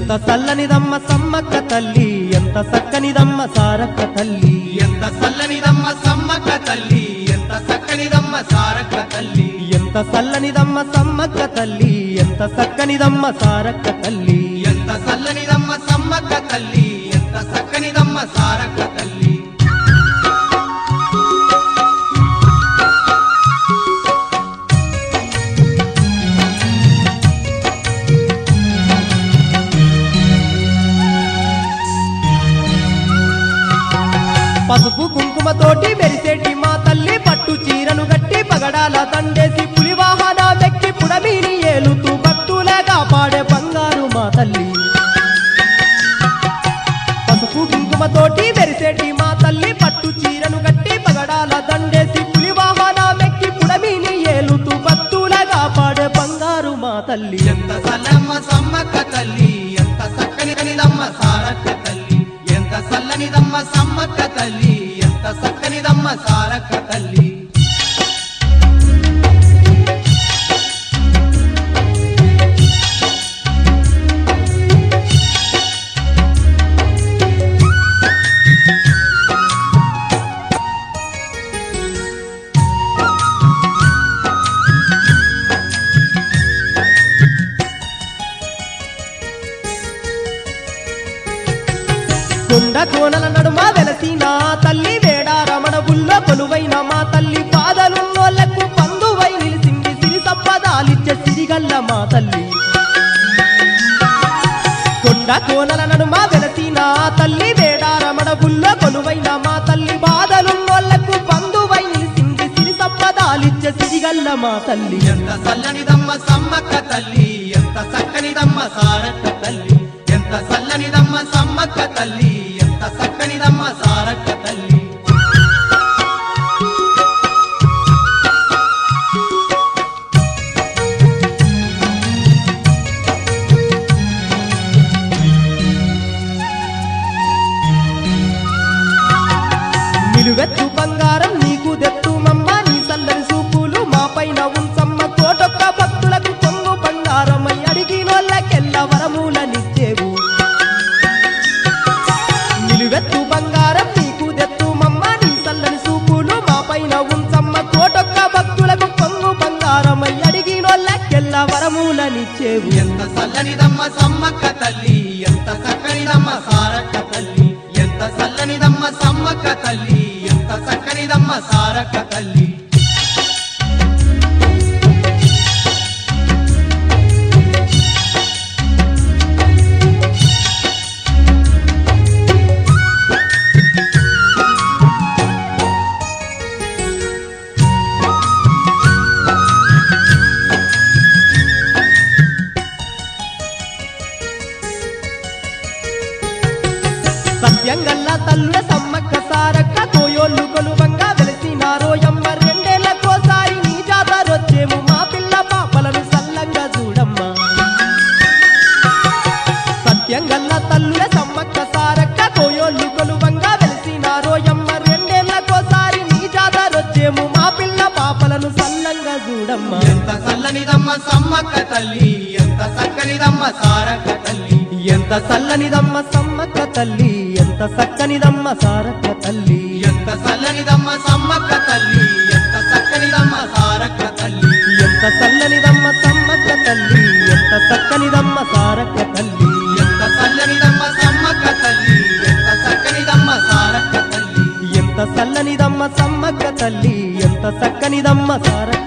ఎంత చల్లనిదమ్మ సమ్మక్క తల్లి ఎంత చక్కనిదమ్మ సారక్క తల్లి ఎంత చల్లనిదమ్మ సమ్మక్క తల్లి ఎంత చక్కనిదమ్మ సారక్క తల్లి ఎంత చల్లనిదమ్మ సమ్మక్క తల్లి ఎంత చక్కనిదమ్మ సారక్క తల్లి ఎంత చల్లనిదమ్మ సమ్మక్క తల్లి ఎంత చక్కనిదమ్మ సారక్క తల్లి పసుపు కుంకుమతోటి మెరిసేటి మా తల్లి పట్టు చీరను గట్టి పగడాల దండేసి పులి వాహనాలెక్కి పుడమీని ఏలుతూ భక్తులే కాపాడే బంగారు మా తల్లి పసుపు కుంకుమతోటి మెరిసేటి మా తల్లి పట్టు చీరను గట్టి పగడాల దండేసి పులి వాహనాలెక్కి పుడమీని ఏలుతూ భక్తులే కాపాడే బంగారు మా తల్లి ఎంత చల్లమ్మ సమ్మక్క తల్లి ఎంత చక్కనిదమ్మ సారక్క తల్లి ఎంత చల్లనిదమ్మ సమ్మక్క తల్లి ఎంత చక్కనిదమ్మ సారక్క తల్లి కొండ కోనల నడుమ వెలసిన తల్లి వేడారమణ బుల్లో కొలువైన మా తల్లి పాదలున్నోళ్లకు పందువై నిలిసింది సిరి సంపదాలిచ్చే సిరిగల్ల మా తల్లి కొండ కోనల నడుమ వెలసిన తల్లి వేడారమణ బుల్లో కొలువైన మా తల్లి బాధలున్నోళ్లకు పందువై నిలిసింది సిరి సంపదాలిచ్చే సిరిగల్ల మా తల్లి ఎంత చల్లనిదమ్మ సమ్మక్క తల్లి ఎంత చక్కనిదమ్మ సారక్క తల్లి ఎంత చల్లనిదమ్మ సమ్మక్క తల్లి ఎంత చక్కనిదమ్మ సారక్క తల్లి నిలువెత్తు బంగారం నీకు దెత్తు మమ్మ నీ సల్లని సూపులు మా పైన ఉంచమ్మ కోటొక్క భక్తులకు కొంగు బంగారమై అడిగినోళ్ళకెల్ల వరములనిచ్చేవు నిలువెత్తు బంగారం నీకు దెత్తు మమ్మ నీ సల్లని సూపులు మా పైన ఉంచమ్మ కోటొక్క భక్తులకు కొంగు బంగారమై అడిగినోళ్ళకెల్ల వరములనిచ్చేవు ఎంత చల్లనిదమ్మ సమ్మక్క తల్లి ఎంత చక్కనిదమ్మ సారక్క తల్లి ఎంత చల్లనిదమ్మ సమ్మక్క తల్లి ఎంత చక్కనిదమ్మ సారక్క తల్లి సత్యంగల్ల తల్లుల సమ్మక్క సారక్క కోయోళ్ళు కొలువంగా వెలిసినారోయమ్మ రెండేళ్లకోసారి నీ జాతరొచ్చేము మా పిల్ల పాపలను సల్లంగా చూడమ్మా సత్యంగల్ల తల్లుల సమ్మక్క సారక్క కోయోళ్ళు కొలువంగా వెలిసినారోయమ్మ రెండేళ్లకోసారి నీ జాతరొచ్చేము మా పిల్ల పాపలను సల్లంగా చూడమ్మా ఎంత చల్లనిదమ్మ సమ్మక్క తల్లి ఎంత చక్కనిదమ్మ సారక్క తల్లి ఎంత చల్లనిదమ్మ సమ్మక్క తల్లి ఎంత చక్కనిదమ్మ సారక్క తల్లి ఎంత చల్లనిదమ్మ సమ్మక్క తల్లి ఎంత చక్కనిదమ్మ సారక్క తల్లి ఎంత చల్లనిదమ్మ సమ్మక్క తల్లి ఎంత చక్కనిదమ్మ సారక్క తల్లి ఎంత చల్లనిదమ్మ సమ్మక్క తల్లి ఎంత చక్కనిదమ్మ సారక్క తల్లి ఎంత చల్లనిదమ్మ సమ్మక్క తల్లి ఎంత చక్కనిదమ్మ సారక్క